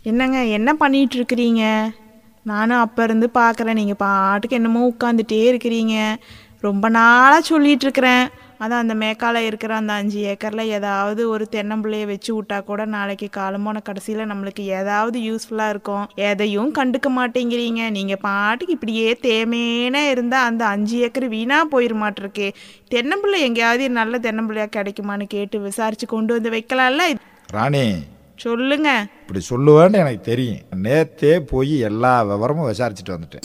என்னங்க என்ன பண்ணிட்டு இருக்கிறீங்க நானும் அப்போ இருந்து பார்க்குறேன் நீங்கள் பாட்டுக்கு என்னமோ உட்காந்துட்டே இருக்கிறீங்க ரொம்ப நாளாக சொல்லிட்டு இருக்கிறேன் அதான் அந்த மேக்கால இருக்கிற அந்த அஞ்சு ஏக்கரில் ஏதாவது ஒரு தென்னம்பிள்ளைய வச்சு விட்டா கூட நாளைக்கு காலமான கடைசியில் நம்மளுக்கு ஏதாவது யூஸ்ஃபுல்லாக இருக்கும் எதையும் கண்டுக்க மாட்டேங்கிறீங்க நீங்கள் பாட்டுக்கு இப்படியே தேமேனே இருந்தால் அந்த அஞ்சு ஏக்கர் வீணாக போயிட மாட்டிருக்கு தென்னம்பிள்ளை எங்கேயாவது நல்ல தென்னம்பிள்ளையா கிடைக்குமான்னு கேட்டு விசாரித்து கொண்டு வந்து வைக்கலாம்ல ராணி சொல்லுங்க இப்படி சொல்லுவேன்னு எனக்கு தெரியும் நேத்தே போய் எல்லா விவரமும் விசாரிச்சுட்டு வந்துட்டேன்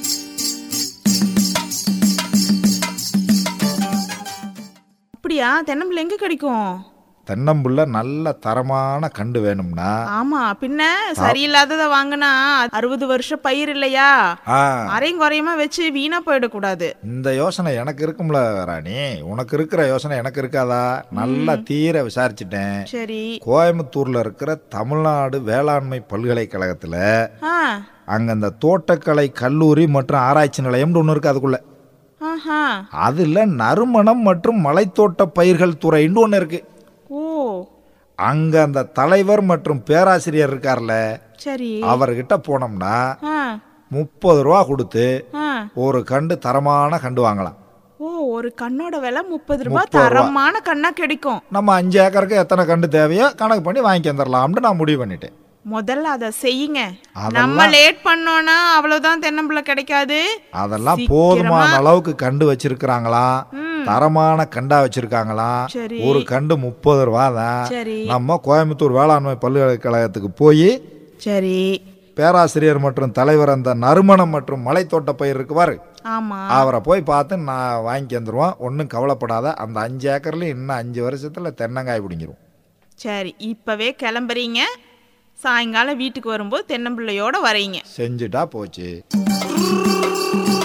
அப்படியா தென்னம்பிள்ளை எங்க கிடைக்கும் தென்னம்புள்ள நல்ல தரமான கண்டு வேணும்னா ஆமா பின்ன சரியில்லாததை வாங்கினா அறுபது வருஷம் பயிர் இல்லையா ஆ அரையும் குறையுமா வச்சு வீணா போயிடக்கூடாது இந்த யோசனை எனக்கு இருக்கும்ல ராணி உனக்கு இருக்கிற யோசனை எனக்கு இருக்காதா நல்லா தீர விசாரிச்சுட்டேன் சரி கோயம்புத்தூர்ல இருக்கிற தமிழ்நாடு வேளாண்மை பல்கலைக்கழகத்துல ஆ அங்க அந்த தோட்டக்கலை கல்லூரி மற்றும் ஆராய்ச்சி நிலையம்னு ஒன்று இருக்கு அதுக்குள்ள ஆஹா அதுல நறுமணம் மற்றும் மலைத்தோட்ட பயிர்கள் துறைன்னு ஒன்று இருக்கு ஓ அங்க அந்த தலைவர் மற்றும் பேராசிரியர் இருக்கார்ல சரி அவர்கிட்ட போனோம்னா ஆ முப்பது ரூபா கொடுத்து ஆ ஒரு கண்டு தரமான கண்டு வாங்கலாம் ஓ ஒரு கண்ணோட விலை முப்பது ரூபாய் முப்பது ரூபா. தரமான கண்ணா கிடைக்கும் நம்ம அஞ்சு ஏக்கருக்கு எத்தனை கண்டு தேவையோ கணக்கு பண்ணி வாங்கி வந்துடலாம்னு நான் முடிவு பண்ணிட்டேன் முதல்ல அதை செய்யுங்க அதெல்லாம் நம்ம லேட் பண்ணோம்னா அவ்வளவுதான் தென்னம்பிள்ளை கிடைக்காது அதெல்லாம் சீக்கிரமா- போதுமான அளவுக்கு கண்டு வச்சிருக்கிறாங்களாம் ம். தரமான கண்டா வச்சிருக்காங்களாம் சரி. ஒரு கண்டு முப்பது ரூபா தான் சரி நம்ம கோயம்புத்தூர் வேளாண்மை பல்கலைக்கழகத்துக்கு போய் சரி பேராசிரியர் மற்றும் தலைவர் அந்த நறுமணம் மற்றும் மலைத்தோட்ட பயிர் இருக்கு பாரு ஆமா அவரை போய் பார்த்து நான் வாங்கி வந்துருவோம் ஒன்றும் கவலைப்படாத அந்த அஞ்சு ஏக்கர்ல இன்னும் அஞ்சு வருஷத்துல தென்னங்காய் பிடிங்கிரும் சரி இப்பவே கிளம்புறீங்க சாயங்காலம் வீட்டுக்கு வரும்போது தென்னம்பிள்ளையோட வரீங்க செஞ்சுட்டா போச்சு